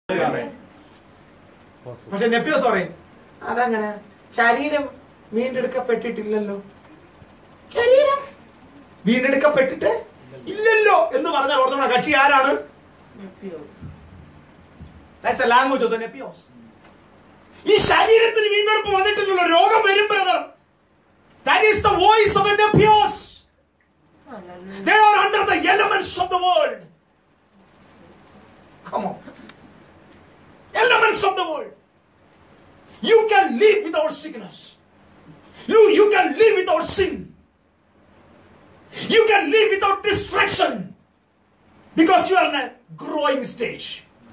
പക്ഷെ നെപ്പിയോസ് പറയും അതങ്ങനെ ശരീരം വീണ്ടെടുക്കപ്പെട്ടിട്ടില്ലല്ലോ ശരീരം വീണ്ടെടുക്കപ്പെട്ടിട്ട് ഇല്ലല്ലോ എന്ന് പറഞ്ഞാൽ ഓർത്തോണ കക്ഷി ആരാണ് That's the language of the Nepios. ഈ ശരീരത്തിന് വീണ്ടെടുപ്പ് വന്നിട്ടില്ലല്ലോ രോഗം വരും brother that is the voice of a nepios They are under the elements of the world. Come on. Elements of the world. You can live without sickness. You, you can live without sin. You can live without distraction. Because you are in a growing stage.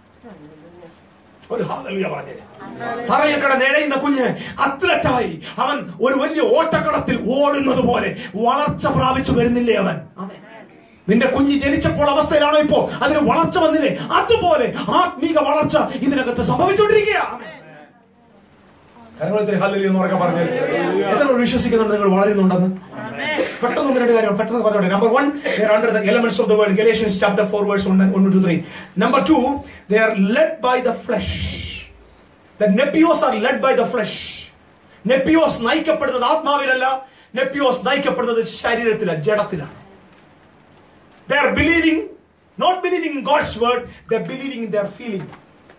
ഒരു ഹാലലുയ പറഞ്ഞേര് തറയിൽ കിടന്ന് എഴയുന്ന കുഞ്ഞ് അത്ലറ്റായി അവൻ ഒരു വലിയ ഓട്ടക്കടത്തിൽ ഓടുന്നത് പോലെ വളർച്ച പ്രാപിച്ചു വരുന്നില്ലേ അവൻ നിന്റെ കുഞ്ഞ് ജനിച്ചപ്പോൾ അവസ്ഥയിലാണോ ഇപ്പോൾ അതിന് വളർച്ച വന്നില്ലേ അതുപോലെ ആത്മീക വളർച്ച ഇതിനകത്ത് സംഭവിച്ചുകൊണ്ടിരിക്കുക കരങ്ങളത്തിൽ ഹല്ലേലൂയ എന്ന് ഉറക്കെ പറഞ്ഞു എത്ര പേർ വിശ്വസിക്കുന്നുണ്ട് നിങ്ങൾ വളരുന്നുണ്ടെന്ന് പെട്ടെന്ന് ഒന്ന് രണ്ട് കാര്യം പെട്ടെന്ന് പറഞ്ഞോട്ടെ number one their under the elements of the world Galatians chapter four verse one two three number two they are led by the flesh the nepios are led by the flesh nepios നയിക്കപ്പെടുന്നത് ആത്മാവിലല്ല nepios നയിക്കപ്പെടുന്നത് ശരീരത്തിലാണ് ജഡത്തിലാണ് they are believing not believing in God's word the believing in their feeling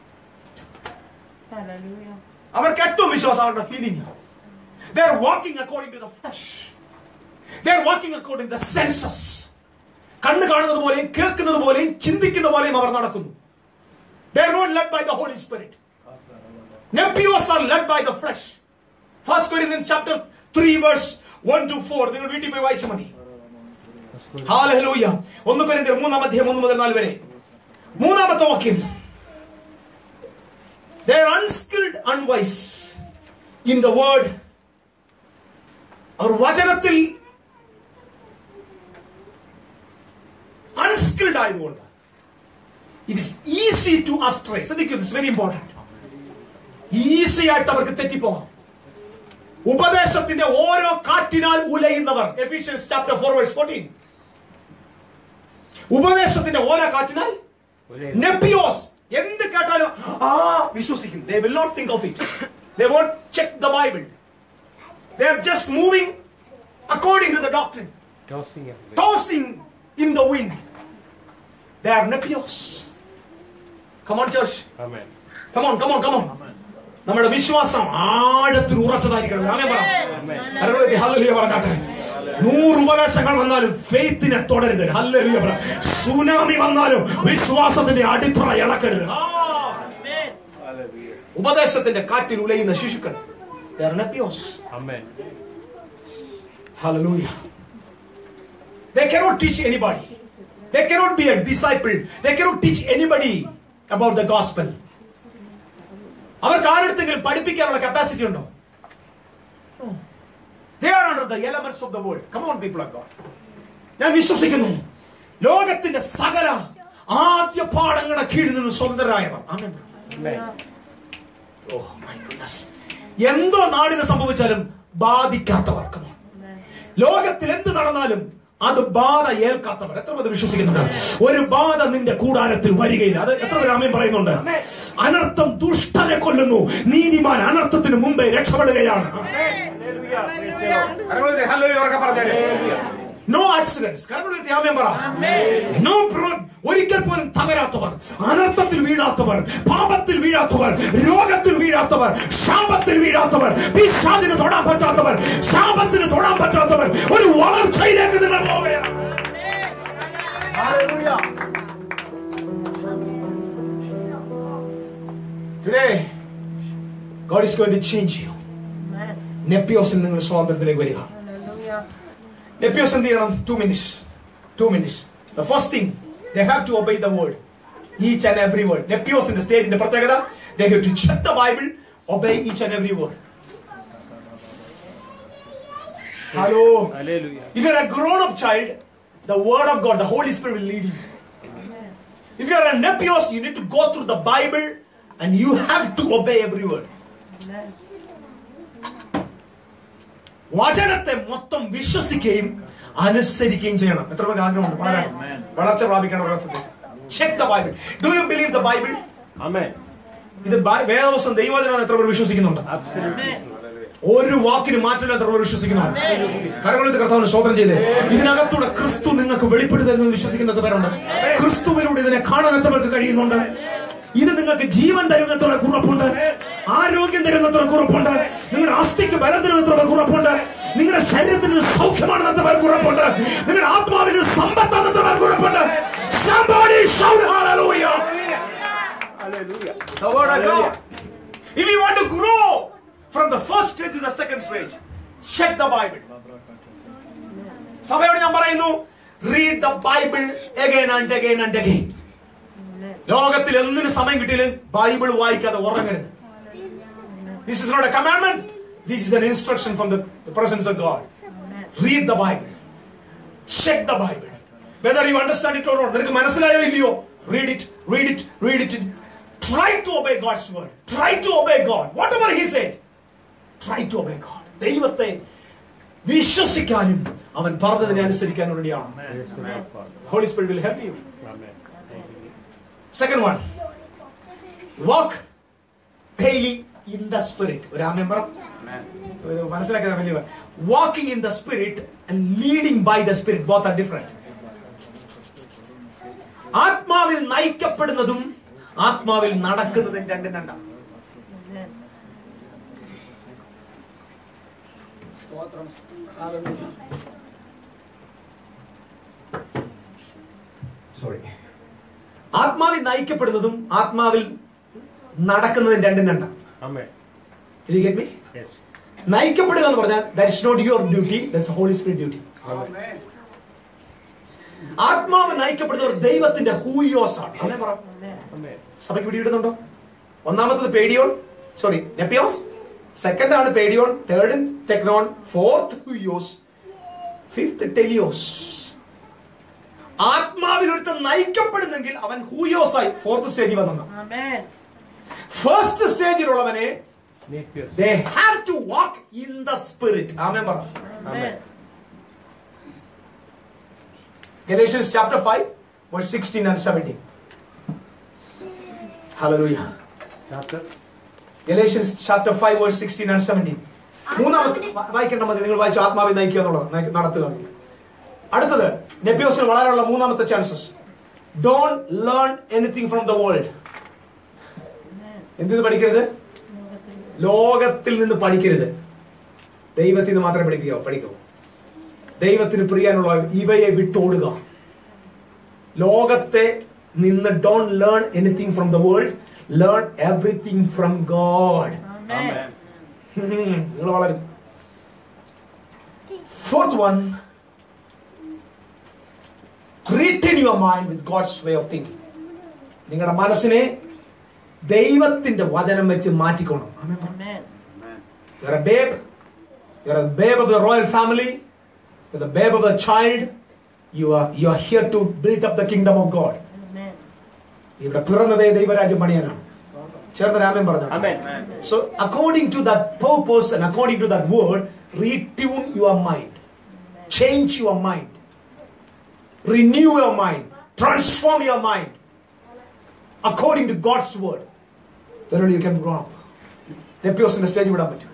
അവർക്ക് ഏറ്റവും വിശ്വാസം അവരുടെ feeling they are walking according to the flesh they are walking according the senses കണ്ണ് കാണുന്നത് പോലെയും കേൾക്കുന്നത് പോലെയും ചിന്തിക്കുന്ന പോലെയും അവർ നടക്കുന്നു they are not led by the Holy Spirit nepios are led by the flesh first Corinthian chapter three verse one two four നിങ്ങൾ വീട്ടിൽ പോയി വായിച്ചു മതി ഹാലഹലൂയ ഒന്ന് കൊരിന്ത്യർ മൂന്നാം അധ്യായം ഒന്ന് മുതൽ നാല് വരെ മൂന്നാമത്തെ വാക്യം they are unskilled unwise in the word അവർ വചനത്തിൽ അൺസ്കിൽഡ് ആയതുകൊണ്ട് it is easy to astray ശ്രദ്ധിക്കൂ ഇറ്റ്സ് വെരി ഇമ്പോർട്ടൻറ്റ് ഈസി ആയിട്ട് അവർക്ക് തെറ്റിപ്പോകാം ഉപദേശത്തിന്റെ ഓരോ കാറ്റിനാൽ ഉലയുന്നവർ Ephesians chapter four verse fourteen ഉപദേശത്തിന്റെ ഓരോ കാറ്റിനാൽ നെപ്പിയോസ് എന്ത് കേട്ടാലും ആ വിശ്വസിക്കും they will not think of it they won't check the Bible they are just moving according to the doctrine tossing in the wind they are nepios come on church come on come on come on നമ്മുടെ വിശ്വാസം ആഴത്തിൽ ഉറച്ചതായിരിക്കണം ആമേ പറ കരങ്ങളെ hallelujah പറഞ്ഞാട്ടെ നൂറ് ഉപദേശങ്ങൾ വന്നാലും ഫെയ്ത്തിനെ തുടരുത് ഹല്ലേലൂയ പറ സുനാമി വന്നാലും വിശ്വാസത്തിന്റെ അടിത്തറ ഇളക്കരുത് ആ. ഉപദേശത്തിന്റെ കാറ്റിൽ ഉലയുന്ന ശിശുക്കൾ They are nepios. Hallelujah. They cannot teach anybody. They cannot be a disciple. They cannot teach anybody about the gospel. അവർക്ക് ആരെടുത്തെങ്കിലും പഠിപ്പിക്കാനുള്ള കപ്പാസിറ്റി ഉണ്ടോ They are under the elements of the world. Come on, people of God. ഞാൻ വിശ്വസിക്കുന്നു ലോകത്തിന്റെ സകല ആദ്യ പാഠങ്ങളുടെ കീഴിൽ നിന്ന് സ്വതന്ത്രരായവർ ആമേൻ. Oh my goodness. എന്തോ നാടിന് സംഭവിച്ചാലും ബാധിക്കാത്തവർ Come on. ലോകത്തിൽ എന്ത് നടന്നാലും അത് ബാധ ഏൽക്കാത്തവർ എത്ര പേര് വിശ്വസിക്കുന്നുണ്ട് ഒരു ബാധ നിന്റെ കൂടാരത്തിൽ വരികയില്ല അത് എത്ര പേര് ആമയും പറയുന്നുണ്ട് അനർത്ഥം ദുഷ്ടനെ കൊല്ലുന്നു നീതിമാൻ അനർത്ഥത്തിന് മുമ്പേ രക്ഷപ്പെടുകയാണ് നോ ആക്സിഡൻസ് ആമയം പറ നോ ഒരിക്കൽ പോലും തകരാത്തവർ അനർത്ഥത്തിൽ വീഴാത്തവർ പാപത്തിൽ വീഴാത്തവർ രോഗത്തിൽ വീഴാത്തവർ ശാപത്തിൽ വീഴാത്തവർ പിശാദിന് തൊടാൻ പറ്റാത്തവർ ശാപത്തിന് തൊടാൻ പറ്റാത്തവർ ഒരു വളർച്ചയിലേക്ക് നിങ്ങൾ പോവുകയാണ് Today, God is going to change you. നെപ്പിയോസിൽ നിങ്ങൾ സ്വാതന്ത്ര്യത്തിലേക്ക് വരിക നെപ്പിയോസ് എന്ത് ചെയ്യണം two minutes two minutes the first thing they have to obey the word each and every word നെപ്പിയോസിന്റെ സ്റ്റേജിന്റെ പ്രത്യേകത they have to check the Bible obey each and every word hello if you are a grown up child the word of God the Holy spirit will lead you if you are a nepios you need to go through the Bible and you have to obey every word വചനത്തെ മൊത്തം വിശ്വസിക്കുകയും അനുസരിക്കുകയും ചെയ്യണം എത്ര പേർക്ക് ആഗ്രഹമുണ്ട് വളരെ വളർച്ച പ്രാപിക്കണം check the Bible do you believe the Bible Amen. ഇത് ബ- വേദവസം ദൈവവചനം എത്ര പേർ വിശ്വസിക്കുന്നുണ്ട് ഒരു വാക്കിന് മാറ്റമില്ല എത്ര പേർ വിശ്വസിക്കുന്നുണ്ട് കരങ്ങളിത് കർത്താവിന് സ്വതന്ത്രം ചെയ്തേ ഇതിനകത്തൂടെ ക്രിസ്തു നിങ്ങൾക്ക് വെളിപ്പെടുത്തി തരുന്നത് വിശ്വസിക്കുന്ന എത്ര പേരുണ്ട് ക്രിസ്തുവിലൂടെ ഇതിനെ കാണാൻ എത്ര പേർക്ക് കഴിയുന്നുണ്ട് ഇത് നിങ്ങൾക്ക് ജീവൻ തരുന്നത്ര കുറപ്പുണ്ട് ആരോഗ്യം തരുന്നത്ര കുറപ്പുണ്ട് നിങ്ങളുടെ അസ്ഥിക്ക് ബലം തരുന്നത്ര പേർക്ക് ഉറപ്പുണ്ട് നിങ്ങളുടെ ശരീരത്തിന് സൗഖ്യമാണെന്നത്ര പേർക്ക് ഉറപ്പുണ്ട് നിങ്ങളുടെ ആത്മാവിന് സമ്പത്താണെന്നത്ര പേർക്ക് ഉറപ്പുണ്ട് Somebody shout hallelujah. The word of God. If you want to grow from the first stage to the second stage, check the Bible. സഭയോട് ഞാൻ പറയുന്നു read the Bible again and again and again ലോകത്തിൽ എന്തിനു സമയം കിട്ടിയാലും ബൈബിൾ വായിക്കാതെ ഉറങ്ങരുത് this is not a commandment this is an instruction from the presence of God read the Bible check the Bible whether you understand it or not നിനക്ക് മനസ്സിലായോ ഇല്ലയോ read it read it read it try to obey God's word try to obey God whatever he said try to obey God ദൈവത്തെ വിശ്വസിക്കാനും അവൻ പറഞ്ഞതിനെ അനുസരിക്കാനും റെഡിയാണ് holy spirit will help you second one walk daily in the spirit ഒരു ആ member മനസ്സിലാക്കുന്ന വലിയ walking in the spirit and leading by the spirit both are different ആത്മാവിൽ നയിക്കപ്പെടുന്നതും ആത്മാവിൽ നടക്കുന്നതും രണ്ടും രണ്ടാണ് സോറി ആത്മാവിൽ നയിക്കപ്പെടുന്നതും ആത്മാവിൽ നടക്കുന്നതും രണ്ടും രണ്ടാണ് Did you get me? നയിക്കപ്പെടുക എന്ന് പറഞ്ഞാൽ that is not your duty that's holy spirit duty ആത്മാവ് നയിക്കപ്പെടുന്നവർ ദൈവത്തിന്റെ ഹൂയോസ് ആണ് അങ്ങനെ പറ സഭയ്ക്ക് പിടികിട്ടുന്നുണ്ടോ ഒന്നാമത്തത് പേടിയോൺ സോറി നെപ്പിയോസ് സെക്കൻഡ് ആണ് പേടിയോൺ തേർഡ് ടെക്നോൺ ഫോർത്ത് ഹൂയോസ് ഫിഫ്ത് ടെലിയോസ് ആത്മാവിൽ ഒരുത്തൻ നയിക്കപ്പെടുന്നെങ്കിൽ അവൻ ഹൂയോസായി ഫോർത്ത് സ്റ്റേജിൽ വന്നു ഫസ്റ്റ് സ്റ്റേജിലുള്ളവനെ they have to walk in the spirit ആമേൻ പറ Galatians chapter 5 verse 16 and 17 hallelujah Galatians chapter 5 verse 16 and 17 മൂന്നാമത്തെ വാ- വായിക്കേണ്ട മതി നിങ്ങൾ വായിച്ചു ആത്മാവിൽ നയിക്കുക എന്നുള്ളത് നയി- നടത്തുക അടുത്തത് നെപ്പിയോസിന് വളരെയുള്ള മൂന്നാമത്തെ chances don't learn anything from the world എന്തിന് പഠിക്കരുത് ലോകത്തിൽ നിന്ന് പഠിക്കരുത് ദൈവത്തിൽ നിന്ന് മാത്രമേ പഠിക്കുകയോ പഠിക്കൂ ദൈവത്തിന് പ്രിയാനുള്ള ഇവയെ വിട്ടോടുക ലോകത്തെ നിന്ന് don't learn anything from the world learn everything from God നിങ്ങൾ വളരും fourth one retune your mind with God's way of thinking നിങ്ങളുടെ മനസ്സിനെ ദൈവത്തിന്റെ വചനം വെച്ച് മാറ്റിക്കോണം ആമേൻ പറ. You're a babe. You're a babe of the royal family. You're the babe of the child. You are you are here to build up the kingdom of God. ഇവിടെ പിറന്നതേ ദൈവരാജ്യം പണിയാനാണ് ചേർന്ന് രാമൻ പറഞ്ഞു so according to that purpose and according to that word retune your mind change your mind renew your mind transform your mind according to God's word then only you can grow up നെപ്പിയോസിന്റെ stage വിടാൻ പറ്റും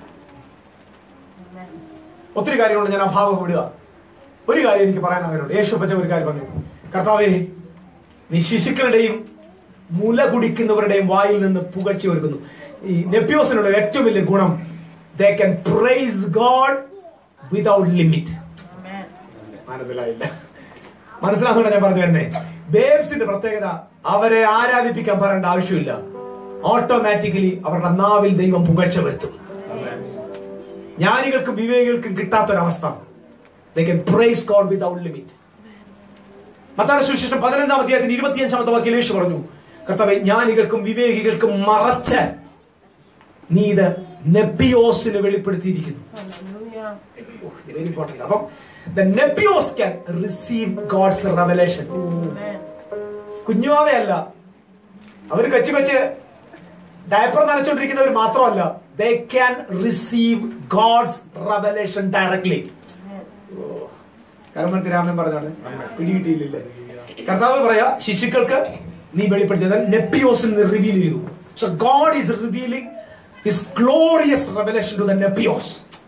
ഒത്തിരി കാര്യങ്ങളുണ്ട് ഞാൻ ആ ഭാവം വിടുക ഒരു കാര്യം എനിക്ക് പറയാൻ ആഗ്രഹമുണ്ട് യേശു പച്ച ഒരു കാര്യം പറഞ്ഞു കർത്താവേ നീ ശിശുക്കളുടെയും മുല കുടിക്കുന്നവരുടെയും വായിൽ നിന്ന് പുകഴ്ച ഒരുക്കുന്നു ഈ നെപ്പിയോസിനുള്ള ഏറ്റവും വലിയ ഗുണം they can praise God without limit മനസ്സിലായില്ല മനസ്സിലാകുന്ന ഞാൻ പറഞ്ഞു വരുന്നേ ബേബ്സിന്റെ പ്രത്യേകത അവരെ ആരാധിപ്പിക്കാൻ പറയേണ്ട ആവശ്യമില്ല ഓട്ടോമാറ്റിക്കലി അവരുടെ നാവിൽ ദൈവം പുകഴ്ച വരുത്തും ജ്ഞാനികൾക്കും വിവേകികൾക്കും കിട്ടാത്തൊരവസ്ഥ they can praise God without limit മത്താടെ സുവിശേഷം പതിനഞ്ചാം അധ്യായത്തിന് ഇരുപത്തിയഞ്ചാമത്തെ വാക്യം യേശു പറഞ്ഞു കർത്താവെ ജ്ഞാനികൾക്കും വിവേകികൾക്കും മറച്ച് നീ ഇത് നെബിയോസിന് വെളിപ്പെടുത്തിയിരിക്കുന്നു വെരി ഇമ്പോർട്ടന്റ് അപ്പം ദ നെബിയോസ് ക്യാൻ റിസീവ് ഗോഡ്സ് റെവലേഷൻ കുഞ്ഞുമാവയല്ല അവർ കൊച്ചു കൊച്ച് ഡയപ്പർ നനച്ചോണ്ടിരിക്കുന്നവർ മാത്രമല്ല they can receive God's revelation directly കർമ്മത്തിൽ രാമൻ പറഞ്ഞാണ് പിടികിട്ടിയില്ലേ കർത്താവ് പറയാ ശിശുക്കൾക്ക് നീ വെളിപ്പെടുത്തിയത് നെപ്പിയോസിൽ നിന്ന് റിവീൽ ചെയ്തു So God is revealing His glorious revelation to the Nepios.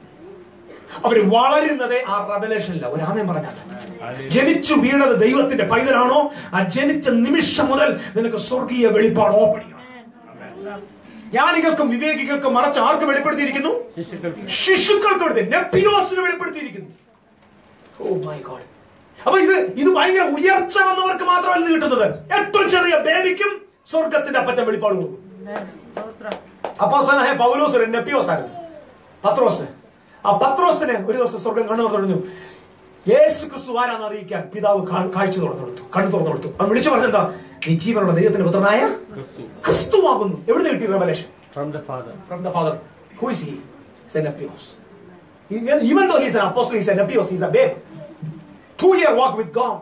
അവർ വളരുന്നത് ആ റെവലേഷനില്ല ഒരു ആമയം പറഞ്ഞാട്ടെ ജനിച്ചു വീണത് ദൈവത്തിന്റെ പൈതലാണോ ആ ജനിച്ച നിമിഷം മുതൽ നിനക്ക് സ്വർഗീയ വെളിപ്പാട് ഓപ്പൺ ചെയ്യണം ജ്ഞാനികൾക്കും വിവേകികൾക്കും മറച്ച് ആർക്ക് വെളിപ്പെടുത്തിയിരിക്കുന്നു ശിശുക്കൾക്ക് എടുത്ത് നെപ്പിയോസിന് വെളിപ്പെടുത്തിയിരിക്കുന്നു ഓ മൈ ഗോഡ് അപ്പൊ ഇത് ഇത് ഭയങ്കര ഉയർച്ച വന്നവർക്ക് മാത്രമല്ല ഇത് കിട്ടുന്നത് ഏറ്റവും ചെറിയ ബേബിക്കും സ്വർഗത്തിന്റെ അപ്പച്ച വെളിപ്പാട് കൊടുക്കും അപ്പോസനായ പൗലോസ് ഒരു നെപ്പിയോസ് ആയിരുന്നു പത്രോസ് ആ പത്രോസിന് ഒരു ദിവസം സ്വർഗം കണ്ണു തുറന്നു യേശു ക്രിസ്തു ആരാന്ന് അറിയിക്കാൻ പിതാവ് കാ- കാഴ്ച തുറന്നു കൊടുത്തു കണ്ണു തുറന്നു കൊടുത്തു അവൻ വിളിച്ചു പറഞ്ഞെന്താ നീ ജീവനുള്ള ദൈവത്തിന്റെ പുത്രനായ ക്രിസ്തുവാകുന്നു എവിടുന്ന് കിട്ടി revelation From the Father. from the Father. Who is he? He's an Nepios. Even, even though he's an apostle, he's a Nepios, he's a babe. Two year walk with God.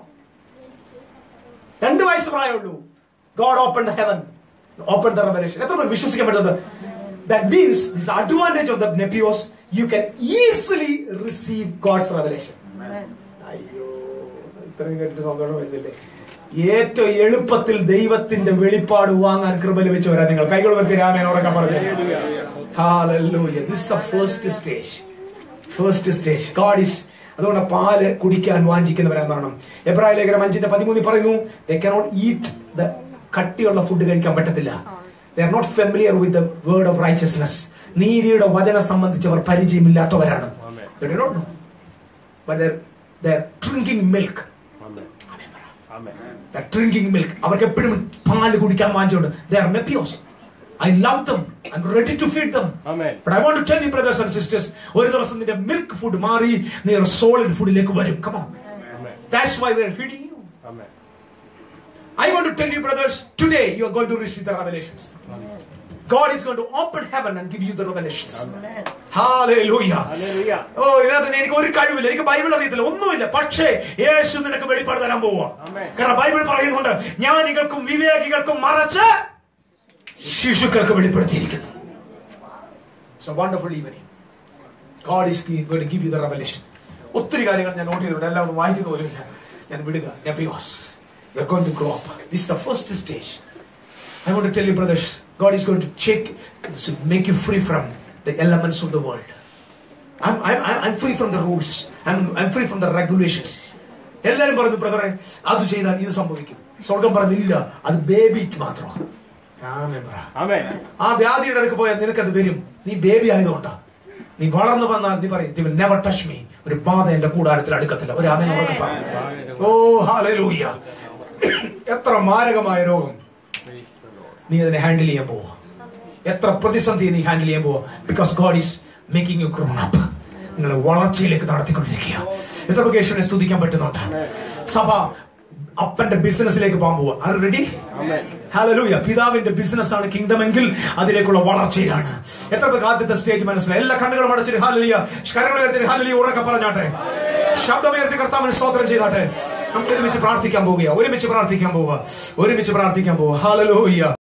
രണ്ട് വയസ്സ് പ്രായമുള്ളൂ God open the heaven open the revelation എത്ര പേർ വിശ്വസിക്കാൻ പറ്റുന്നത് that means this advantage of the നെപ്പിയോസ് you can easily receive God's revelation അയ്യോ ഇത്രയും കേട്ടിട്ട് സന്തോഷം വരുന്നില്ലേ ഏറ്റവും എളുപ്പത്തിൽ ദൈവത്തിന്റെ വെളിപ്പാട് വാങ്ങാൻ കൃപ ലഭിച്ചു വരാൻ നിങ്ങൾ കൈകൾ വെച്ച് രാമേനോടൊക്കെ പറഞ്ഞു Hallelujah. This is the first stage. First stage. God is അതുകൊണ്ട് പാല് കുടിക്കാൻ വാഞ്ചിക്കുന്നവരാൻ പറയണം എബ്രാഹിം ലേഖനം അഞ്ചിന്റെ പതിമൂന്നിൽ പറയുന്നു ദേ കനോട്ട് ഈറ്റ് ദ കട്ടിയുള്ള ഫുഡ് കഴിക്കാൻ പറ്റത്തില്ല they are not familiar with the word of righteousness നീതിയുടെ വചനം സംബന്ധിച്ചവർ പരിചയമില്ലാത്തവരാണ് Amen. They do not know. But they're, they're drinking milk. Amen. Amen. They're drinking milk. അവർക്ക് എപ്പോഴും പാല് കുടിക്കാൻ വാങ്ങിച്ചുകൊണ്ട് they are nepios. I love them. I'm ready to feed them. Amen. But I want to tell you, brothers and sisters, ഒരു ദിവസം നിന്റെ milk food മാറി നീ ഒരു സോളിഡ് ഫുഡിലേക്ക് വരും Come on. Amen. That's why we are feeding you. Amen. I want to tell you, brothers, today you are going to receive the revelations. God is going to open heaven and give you the revelations. Hallelujah. Hallelujah. ഓ ഇതിനകത്ത് എനിക്ക് ഒരു കഴിവില്ല എനിക്ക് Bible അറിയത്തില്ല ഒന്നുമില്ല പക്ഷേ യേശു നിനക്ക് വെളിപ്പാട് തരാൻ പോവുക Amen. കാരണം ബൈബിൾ പറയുന്നുണ്ട് ജ്ഞാനികൾക്കും വിവേകികൾക്കും മറച്ച് ശിശുക്കൾക്ക് വെളിപ്പെടുത്തിയിരിക്കുന്നു So wonderful evening. God is going to give you the revelation. ഒത്തിരി കാര്യങ്ങൾ ഞാൻ നോട്ട് ചെയ്തിട്ടുണ്ട് എല്ലാം ഒന്ന് വായിക്കുന്ന പോലുമില്ല ഞാൻ വിടുക നെപ്പിയോസ് you are going to grow up this is the first stage I want to tell you, brothers, God is going to check, to make you free from the elements of the world. I'm, I'm, I'm I'm free from the rules. I'm, I'm free from the regulations. എല്ലാരും പറഞ്ഞു ബ്രദറെ അത് ചെയ്താൽ ഇത് സംഭവിക്കും സ്വർഗം പറഞ്ഞില്ല അത് ബേബിക്ക് മാത്രമാണ് ആമേൻ പറ. Amen. ആ വ്യാധിയുടെ അടുക്ക് പോയാൽ നിനക്കത് വരും നീ ബേബി ആയതുകൊണ്ടാ നീ വളർന്നു വന്നാൽ നീ പറയും നെവർ ടച്ച് മീ ഒരു ബാധ എന്റെ കൂടാരത്തിൽ അടുക്കത്തില്ല ഒരു അമേൻ ഉറക്കെ പറ. ഓ ഹാലൂയ എത്ര മാരകമായ രോഗം Praise the Lord. നീ അതിനെ ഹാൻഡിൽ ചെയ്യാൻ പോവാ എത്ര പ്രതിസന്ധി നീ ഹാൻഡിൽ ചെയ്യാൻ പോവാ because God is making you grown up നിങ്ങളെ വളർച്ചയിലേക്ക് നടത്തിക്കൊണ്ടിരിക്കുക എത്ര പേർക്ക് യേശുവിനെ സ്തുതിക്കാൻ പറ്റുന്നുണ്ട് സഭ അപ്പന്റെ ബിസിനസ്സിലേക്ക് പോകാൻ പോവാ ആർ റെഡി Amen. ഹല്ലേലൂയ പിതാവിന്റെ ബിസിനസ് ആണ് കിങ്ഡം എങ്കിൽ അതിലേക്കുള്ള വളർച്ചയിലാണ് എത്ര പേർക്ക് ആദ്യത്തെ സ്റ്റേജ് മനസ്സിലായി എല്ലാ കണ്ണുകളും അടച്ചിട്ട് ഹാലലിയ കരങ്ങൾ ഉയർത്തി ഹാലലിയ ഉറക്കെ പറഞ്ഞാട്ടെ ശബ്ദമുയർത്തി കർത്താവിന് സ്തോത്രം ചെയ്താട്ടെ നമുക്ക് ഒരുമിച്ച് പ്രാർത്ഥിക്കാൻ പോവുക ഒരുമിച്ച് പ്രാർത്ഥിക്കാൻ പോവുക ഒരുമിച്ച് പ്രാർത്ഥിക്കാൻ പോവുക ഹാലലൂയ